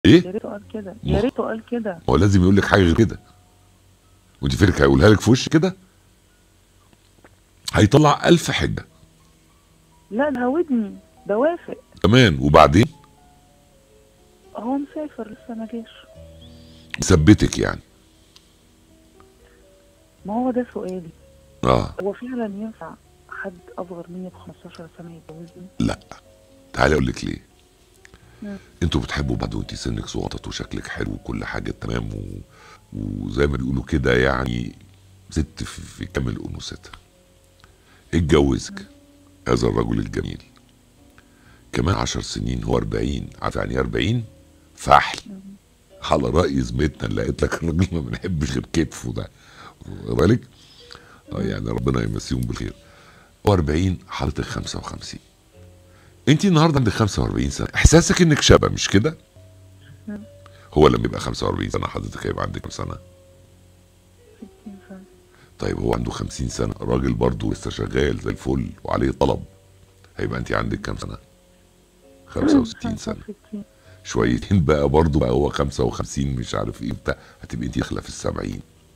ايه يا ريته قال كده ما- يا ريته قال كده هو لازم يقول لك حاجه غير كده ودي فكره هيقولها لك في وش كده هيطلع ألف حجه لا ده ودني ده وافق كمان وبعدين هو مسافر لسه ما جاش يثبتك يعني ما هو ده سؤالي اه هو فعلا ينفع حد اصغر مني ب 15 سنه يتجوزني لا تعالي اقول لك ليه مم. انتوا بتحبوا بعض وانت سنك صغنط وشكلك حلو وكل حاجه تمام و... وزي ما بيقولوا كده يعني ست في, في كامل انوثتها اتجوزك هذا الرجل الجميل كمان عشر سنين هو 40 عارف يعني ايه 40 فحل على رأي زميلتنا اللي قالت لك الراجل ما بنحبش غير كتفه ده واخد بالك؟ اه يعني ربنا يمسيهم بالخير هو 40 حضرتك 55 انت النهارده عندك 45 سنه احساسك انك شابه مش كده؟ هو لما يبقى 45 سنه حضرتك هيبقى عندك كام سنه؟ 60 سنه طيب هو عنده 50 سنه راجل برضه لسه شغال زي الفل وعليه طلب هيبقى انت عندك كام سنه؟ 65 سنه 65 شويتين بقى برضه بقى هو 55 مش عارف ايه بتاع هتبقى انت داخله في السبعين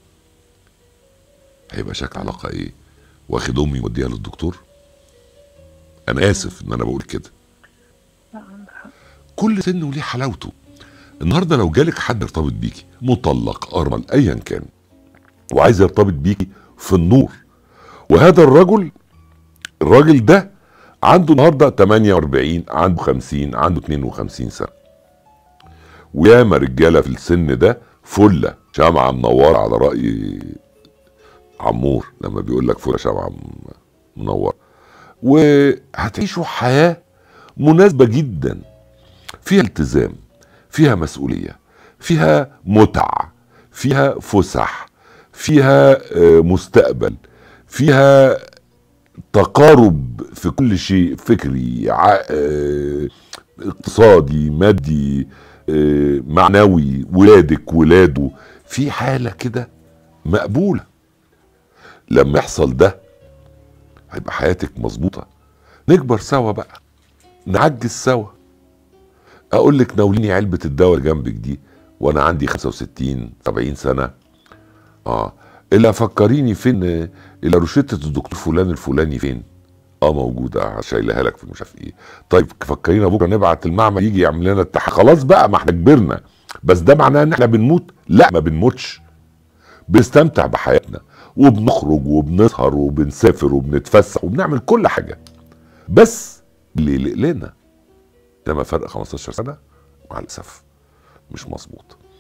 هيبقى شكل علاقه ايه؟ واخد امي موديها للدكتور؟ انا اسف ان انا بقول كده لا عندك حق كل سن وليه حلاوته النهارده لو جالك حد يرتبط بيكي مطلق ارمل ايا كان وعايز يرتبط بيكي في النور وهذا الرجل الراجل ده عنده النهارده 48 عنده 50 عنده 52 سنه وياما رجاله في السن ده فله شمعه منوره على راي عمور لما بيقول لك فله شمعه م- منوره وهتعيشوا حياه مناسبه جدا فيها التزام فيها مسؤوليه فيها متع فيها فسح فيها آه، مستقبل فيها تقارب في كل شيء فكري ع- آه، اقتصادي مادي آه، معنوي ولادك ولاده في حاله كده مقبوله لما يحصل ده هيبقى حياتك مظبوطه نكبر سوا بقى نعجز سوا اقول لك ناوليني علبه الدواء اللي جنبك دي وانا عندي 65 70 سنه اه الا فكريني فين الا روشته الدكتور فلان الفلاني فين اه موجوده شايلها لك في مش عارف ايه طيب فكرينا بكره نبعت المعمل يجي يعمل لنا التح خلاص بقى ما احنا كبرنا بس ده معناه ان احنا بنموت لا ما بنموتش بنستمتع بحياتنا وبنخرج وبنسهر وبنسافر وبنتفسح وبنعمل كل حاجه بس اللي يقلقنا لما فرق 15 سنه مع الاسف مش مظبوط